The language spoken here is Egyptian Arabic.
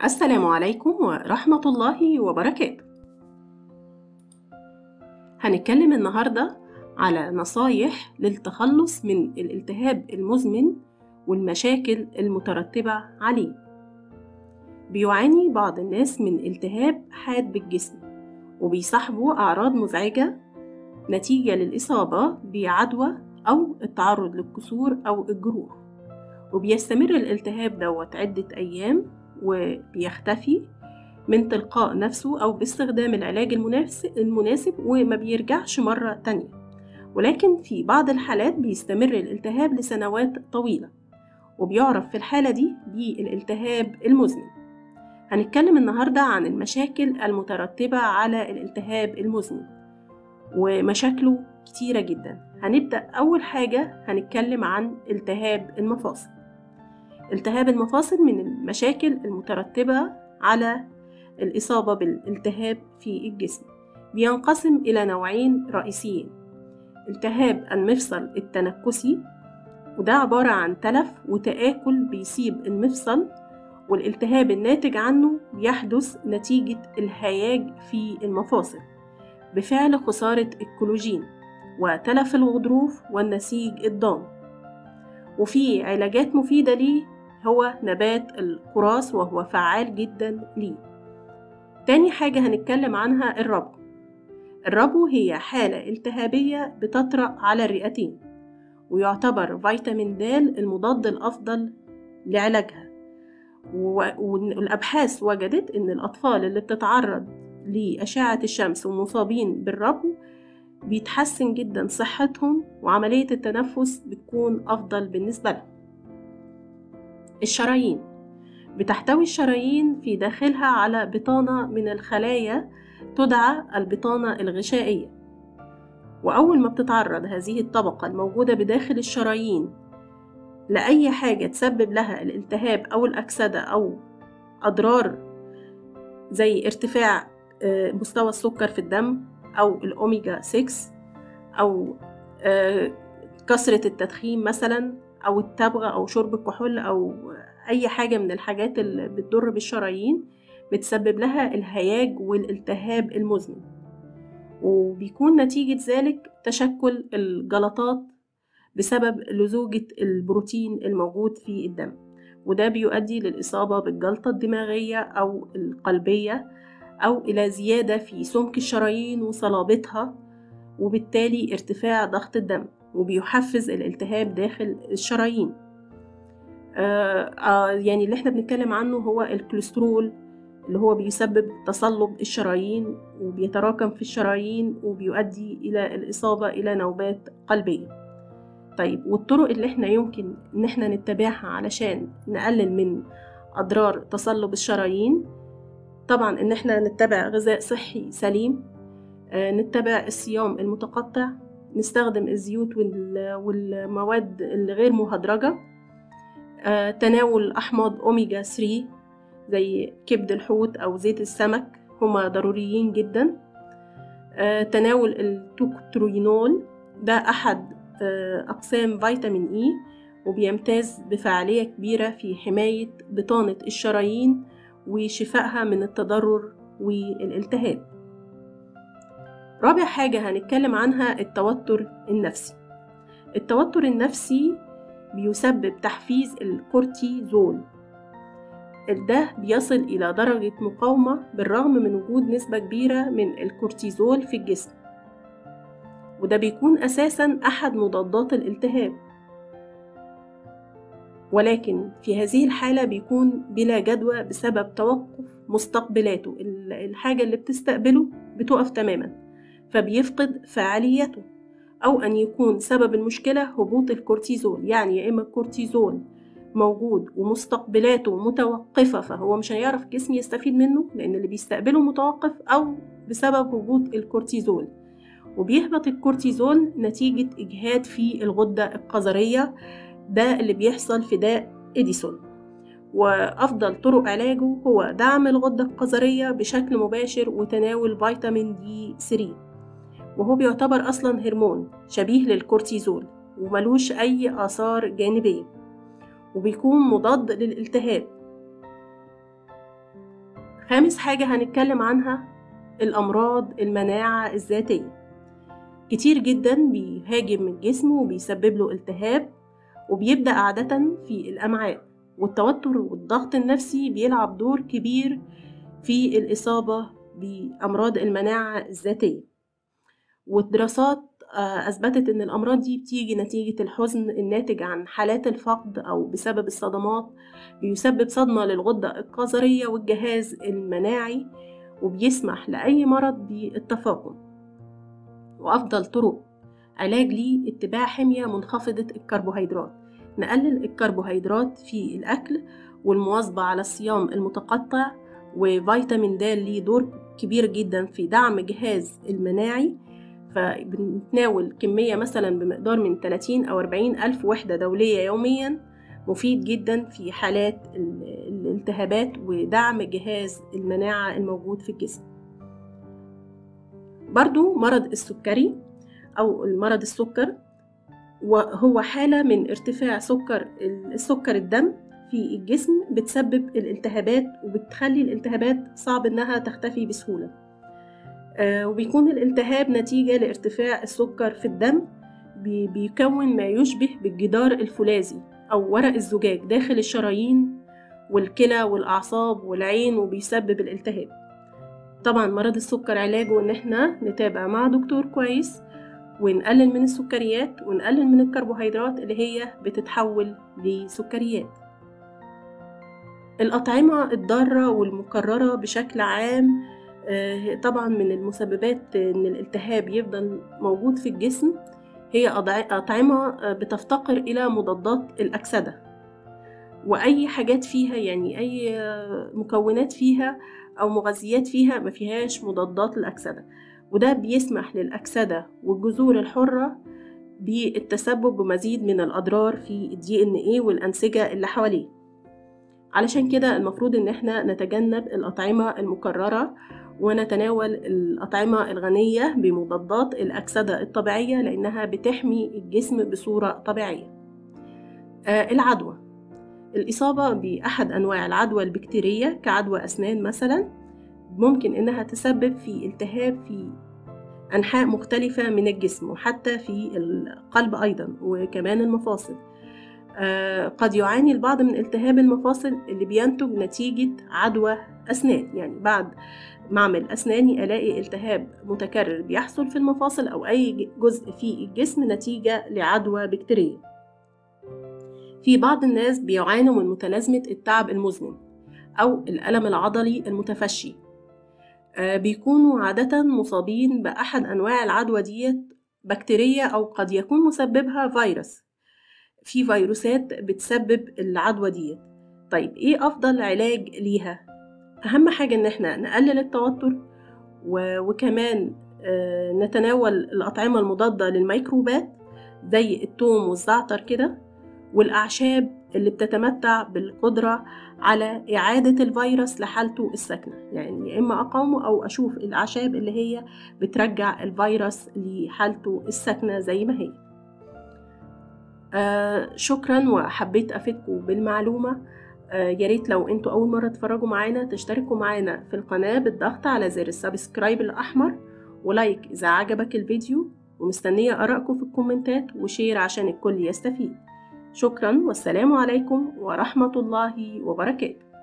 السلام عليكم ورحمة الله وبركاته هنتكلم النهاردة على نصايح للتخلص من الالتهاب المزمن والمشاكل المترتبة عليه بيعاني بعض الناس من التهاب حاد بالجسم وبيصاحبوا أعراض مزعجة نتيجة للإصابة بعدوى أو التعرض للكسور أو الجروح وبيستمر الالتهاب دوت عدة أيام وبيختفي من تلقاء نفسه أو باستخدام العلاج المناسب وما بيرجعش مرة تانية ولكن في بعض الحالات بيستمر الالتهاب لسنوات طويلة وبيعرف في الحالة دي بالالتهاب المزمن هنتكلم النهاردة عن المشاكل المترتبة على الالتهاب المزمن ومشاكله كتيرة جدا هنبدأ أول حاجة هنتكلم عن التهاب المفاصل التهاب المفاصل من المشاكل المترتبة على الإصابة بالالتهاب في الجسم بينقسم إلى نوعين رئيسيين التهاب المفصل التنكسي وده عبارة عن تلف وتآكل بيصيب المفصل والالتهاب الناتج عنه بيحدث نتيجة الهياج في المفاصل بفعل خسارة الكولاجين وتلف الغضروف والنسيج الضام وفي علاجات مفيدة ليه هو نبات القراص وهو فعال جدا ليه تاني حاجة هنتكلم عنها الربو الربو هي حالة التهابية بتطرأ على الرئتين ويعتبر فيتامين د المضاد الأفضل لعلاجها والأبحاث وجدت إن الأطفال اللي بتتعرض لأشعة الشمس ومصابين بالربو بيتحسن جدا صحتهم وعملية التنفس بتكون أفضل بالنسبة لهم الشرايين بتحتوي الشرايين في داخلها على بطانة من الخلايا تدعى البطانة الغشائية وأول ما بتتعرض هذه الطبقة الموجودة بداخل الشرايين لأي حاجة تسبب لها الالتهاب أو الأكسدة أو أضرار زي ارتفاع مستوى السكر في الدم أو الأوميجا 6 أو كثرة التدخين مثلا أو التبغ أو شرب الكحول أو أي حاجة من الحاجات اللي بتضر بالشرايين بتسبب لها الهياج والالتهاب المزمن وبيكون نتيجة ذلك تشكل الجلطات بسبب لزوجة البروتين الموجود في الدم وده بيؤدي للإصابة بالجلطة الدماغية أو القلبية أو إلى زيادة في سمك الشرايين وصلابتها وبالتالي ارتفاع ضغط الدم وبيحفز الالتهاب داخل الشرايين آه آه يعني اللي احنا بنتكلم عنه هو الكوليسترول اللي هو بيسبب تصلب الشرايين وبيتراكم في الشرايين وبيؤدي إلى الإصابة إلى نوبات قلبية طيب والطرق اللي احنا يمكن ان احنا نتبعها علشان نقلل من أضرار تصلب الشرايين طبعا ان احنا نتبع غذاء صحي سليم آه نتبع الصيام المتقطع نستخدم الزيوت والمواد الغير مهدرجة آه تناول أحماض أوميجا 3 زي كبد الحوت أو زيت السمك هما ضروريين جدا آه تناول التوكتروينول ده أحد آه أقسام فيتامين إي وبيمتاز بفعالية كبيرة في حماية بطانة الشرايين وشفائها من التضرر والالتهاب رابع حاجة هنتكلم عنها التوتر النفسي التوتر النفسي بيسبب تحفيز الكورتيزول ده بيصل إلى درجة مقاومة بالرغم من وجود نسبة كبيرة من الكورتيزول في الجسم وده بيكون أساسا أحد مضادات الالتهاب ولكن في هذه الحالة بيكون بلا جدوى بسبب توقف مستقبلاته الحاجة اللي بتستقبله بتقف تماما فبيفقد فعاليته أو أن يكون سبب المشكلة هبوط الكورتيزول يعني يا إما الكورتيزول موجود ومستقبلاته متوقفة فهو مش هيعرف الجسم يستفيد منه لأن اللي بيستقبله متوقف أو بسبب هبوط الكورتيزول وبيهبط الكورتيزول نتيجة إجهاد في الغدة القذرية ده اللي بيحصل في داء إديسون وأفضل طرق علاجه هو دعم الغدة القذرية بشكل مباشر وتناول فيتامين دي 3 وهو بيعتبر أصلا هرمون شبيه للكورتيزول وملوش أي آثار جانبية وبيكون مضاد للالتهاب خامس حاجة هنتكلم عنها الأمراض المناعة الذاتية كتير جدا بيهاجم الجسم وبيسبب له التهاب وبيبدأ عادة في الأمعاء والتوتر والضغط النفسي بيلعب دور كبير في الإصابة بأمراض المناعة الذاتية والدراسات أثبتت إن الأمراض دي بتيجي نتيجة الحزن الناتج عن حالات الفقد أو بسبب الصدمات بيسبب صدمة للغدة القذرية والجهاز المناعي وبيسمح لأي مرض بالتفاقم وأفضل طرق علاج ليه اتباع حمية منخفضة الكربوهيدرات نقلل الكربوهيدرات في الأكل والمواظبة على الصيام المتقطع وفيتامين د ليه دور كبير جدا في دعم جهاز المناعي فبنتناول كمية مثلا بمقدار من 30 أو 40 ألف وحدة دولية يوميا مفيد جدا في حالات الالتهابات ودعم جهاز المناعة الموجود في الجسم برضو مرض السكري أو المرض السكر وهو حالة من ارتفاع سكر السكر الدم في الجسم بتسبب الالتهابات وبتخلي الالتهابات صعب انها تختفي بسهولة آه وبيكون الالتهاب نتيجة لارتفاع السكر في الدم بيكون ما يشبه بالجدار الفولاذي أو ورق الزجاج داخل الشرايين والكلى والأعصاب والعين وبيسبب الالتهاب طبعا مرض السكر علاجه ان احنا نتابع مع دكتور كويس ونقلل من السكريات ونقلل من الكربوهيدرات اللي هي بتتحول لسكريات الأطعمة الضارة والمكررة بشكل عام طبعا من المسببات ان الالتهاب يفضل موجود في الجسم هي أطعمة بتفتقر إلى مضادات الأكسدة وأي حاجات فيها يعني أي مكونات فيها أو مغذيات فيها ما فيهاش مضادات الأكسدة وده بيسمح للأكسدة والجذور الحرة بالتسبب بمزيد من الأضرار في الدي ان ايه والأنسجة اللي حواليه علشان كده المفروض ان احنا نتجنب الأطعمة المكررة ونتناول الأطعمة الغنية بمضادات الأكسدة الطبيعية لأنها بتحمي الجسم بصورة طبيعية آه العدوى الإصابة بأحد أنواع العدوى البكتيرية كعدوى أسنان مثلا ممكن إنها تسبب في التهاب في أنحاء مختلفة من الجسم وحتى في القلب أيضا وكمان المفاصل آه قد يعاني البعض من التهاب المفاصل اللي بينتج نتيجة عدوى أسنان يعني بعد معمل أسناني ألاقي التهاب متكرر بيحصل في المفاصل أو أي جزء في الجسم نتيجة لعدوى بكتيرية في بعض الناس بيعانوا من متلازمة التعب المزمن أو الألم العضلي المتفشي آه بيكونوا عادة مصابين بأحد أنواع العدوى ديت بكتيرية أو قد يكون مسببها فيروس في فيروسات بتسبب العدوى ديت طيب ايه افضل علاج ليها اهم حاجة ان احنا نقلل التوتر و... وكمان آه نتناول الاطعمة المضادة للميكروبات زي الثوم والزعتر كده والاعشاب اللي بتتمتع بالقدرة على إعادة الفيروس لحالته الساكنة يعني يا إما أقاومه أو أشوف الأعشاب اللي هي بترجع الفيروس لحالته الساكنة زي ما هي آه شكرا وحبيت افيدكم بالمعلومه آه يا ريت لو انتوا اول مره تتفرجوا معانا تشتركوا معانا في القناه بالضغط على زر السبسكرايب الاحمر ولايك اذا عجبك الفيديو ومستنيه ارائكم في الكومنتات وشير عشان الكل يستفيد شكرا والسلام عليكم ورحمه الله وبركاته